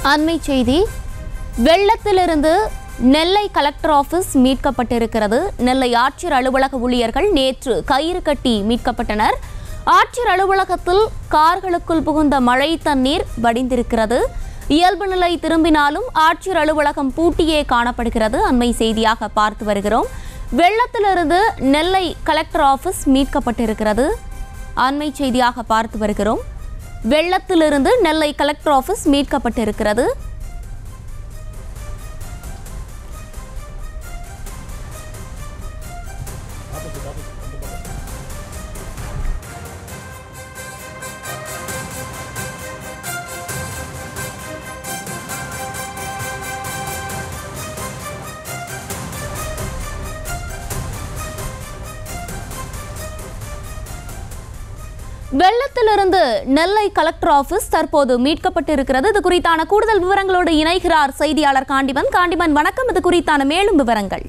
அண்மை செய்தி வெள்ளத்திலிருந்து Nellai collector office மீட்கப்பட்டிருக்கிறது நெல்லை ஆட்சியர் அலுவலக ஊழியர்கள் நேற்று கயிறு கட்டி மீட்கப்பட்டனர் ஆட்சியர் அலுவலகத்தில் கார்களுக்குள் புகுந்த மழை தண்ணீர் வடிந்திருக்கிறது இயல்பு நிலை திரும்பினாலும் ஆட்சியர் அலுவலகம் பூட்டியே காணப்படுகிறது அண்மை செய்தியாக பார்த்து வருகிறோம் வெள்ளத்திலிருந்து நெல்லை கலெக்டர் ஆபீஸ் மீட்கப்பட்டிருக்கிறது அண்மை செய்தியாக பார்த்து வருகிறோம் வெள்ளத்திலிருந்து நெல்லை கலெக்டர் ஆபீஸ் மீட்கப்பட்டிருக்கிறது வெள்ளத்திலிருந்து நெல்லை கலெக்டர் ஆபீஸ் தற்போது மீட்கப்பட்டிருக்கிறது இது குறித்தான கூடுதல் விவரங்களோடு இணைகிறார் செய்தியாளர் காண்டிமன் காண்டிமன் வணக்கம் இது குறித்தான மேலும் விவரங்கள்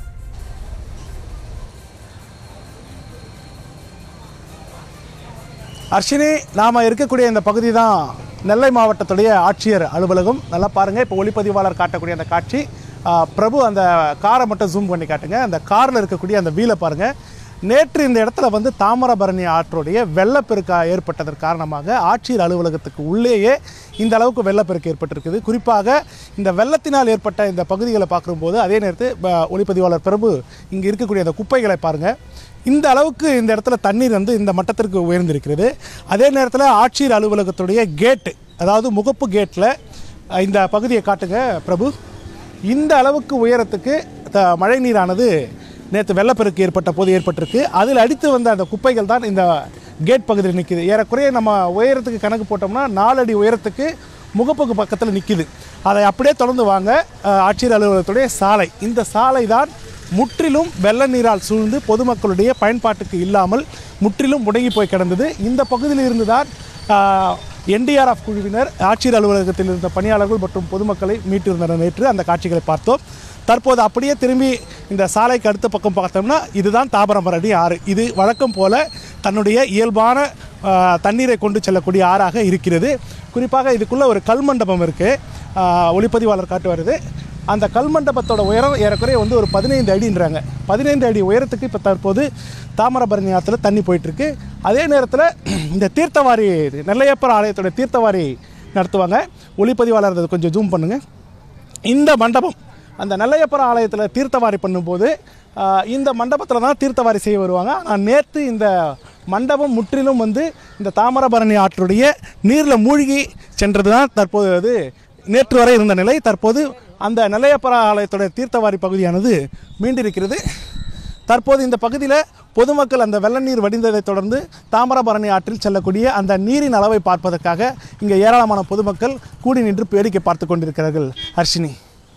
அர்ஷினி நாம் இருக்கக்கூடிய இந்த பகுதி தான் நெல்லை மாவட்டத்துடைய ஆட்சியர் அலுவலகம் நல்லா பாருங்கள் இப்போ ஒளிப்பதிவாளர் காட்டக்கூடிய அந்த காட்சி ஆ, பிரபு அந்த காரை மட்டும் ஜூம் பண்ணி காட்டுங்க அந்த காரில் இருக்கக்கூடிய அந்த வீலை பாருங்கள் நேற்று இந்த இடத்துல வந்து தாமிரபரணி ஆற்றுடைய வெள்ளப்பெருக்கா ஏற்பட்டதன் காரணமாக ஆட்சியர் அலுவலகத்துக்கு உள்ளேயே இந்த அளவுக்கு வெள்ளப்பெருக்கு ஏற்பட்டிருக்குது குறிப்பாக இந்த வெள்ளத்தினால் ஏற்பட்ட இந்த பகுதிகளை பார்க்கும்போது அதே நேரத்தில் ப- ஒளிப்பதிவாளர் பிரபு இங்கே இருக்கக்கூடிய அந்த குப்பைகளை பாருங்கள் இந்த அளவுக்கு இந்த இடத்துல தண்ணீர் வந்து இந்த மட்டத்திற்கு உயர்ந்திருக்கிறது அதே நேரத்தில் ஆட்சியர் அலுவலகத்துடைய கேட்டு அதாவது முகப்பு கேட்டில் இந்த பகுதியை காட்டுங்க பிரபு இந்த அளவுக்கு உயரத்துக்கு த மழை நீரானது நேற்று வெள்ளப்பெருக்கு ஏற்பட்ட போது ஏற்பட்டிருக்கு அதில் அடித்து வந்த அந்த குப்பைகள் தான் இந்த கேட் பகுதியில் நிற்கிது ஏறக்குறைய நம்ம உயரத்துக்கு கணக்கு போட்டோம்னா நாலு அடி உயரத்துக்கு முகப்புக்கு பக்கத்தில் நிற்கிது அதை அப்படியே தொடர்ந்து வாங்க அஹ், ஆட்சியர் அலுவலகத்துடைய சாலை இந்த சாலை தான் முற்றிலும் வெள்ள நீரால் சூழ்ந்து பொதுமக்களுடைய பயன்பாட்டுக்கு இல்லாமல் முற்றிலும் முடங்கி போய் கிடந்தது இந்த பகுதியில் இருந்து தான் என்டிஆர்எஃப் குழுவினர் ஆட்சியர் அலுவலகத்தில் இருந்த பணியாளர்கள் மற்றும் பொதுமக்களை மீட்டிருந்தனர் நேற்று அந்த காட்சிகளை பார்த்தோம் தற்போது அப்படியே திரும்பி இந்த சாலைக்கு அடுத்த பக்கம் பார்த்தோம்னா இதுதான் தாபரமரணி ஆறு இது வழக்கம் போல தன்னுடைய இயல்பான ஆ, தண்ணீரை கொண்டு செல்லக்கூடிய ஆறாக இருக்கிறது குறிப்பாக இதுக்குள்ளே ஒரு கல் மண்டபம் இருக்குது ஒளிப்பதிவாளர் காட்டு வருது அந்த கல் மண்டபத்தோட உயரம் ஏறக்குறைய வந்து ஒரு பதினைந்து அடின்றாங்க பதினைந்து அடி உயரத்துக்கு இப்போ தற்போது தாமிரபரணி ஆற்றுல தண்ணி போயிட்டுருக்கு அதே நேரத்தில் இந்த தீர்த்தவாரி நெல்லையப்பர் ஆலயத்தோட தீர்த்தவாரி நடத்துவாங்க ஒளிப்பதிவாளர் அதை கொஞ்சம் ஜூம் பண்ணுங்கள் இந்த மண்டபம் அந்த நெல்லையப்பர் ஆலயத்தில் தீர்த்தவாரி பண்ணும்போது ஆஹ், இந்த மண்டபத்தில் தான் தீர்த்தவாரி செய்ய வருவாங்க ஆனால் நேற்று இந்த மண்டபம் முற்றிலும் வந்து இந்த தாமிரபரணி ஆற்றுடைய நீரில் மூழ்கி சென்றது தான் தற்போது அது நேற்று வரை இருந்த நிலை தற்போது அந்த நெல்லையப்பர் ஆலயத்துடைய தீர்த்தவாரி பகுதியானது மீண்டிருக்கிறது தற்போது இந்த பகுதியில் பொதுமக்கள் அந்த வெள்ள நீர் வடிந்ததைத் தொடர்ந்து தாமிரபரணி ஆற்றில் செல்லக்கூடிய அந்த நீரின் அளவை பார்ப்பதற்காக இங்கே ஏராளமான பொதுமக்கள் கூடி நின்று வேடிக்கை பார்த்து கொண்டிருக்கிறார்கள் ஹர்ஷினி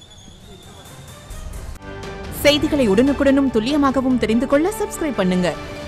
செய்திகளை உடனுக்குடனும் துல்லியமாகவும் தெரிந்து கொள்ள சப்ஸ்கிரைப் பண்ணுங்க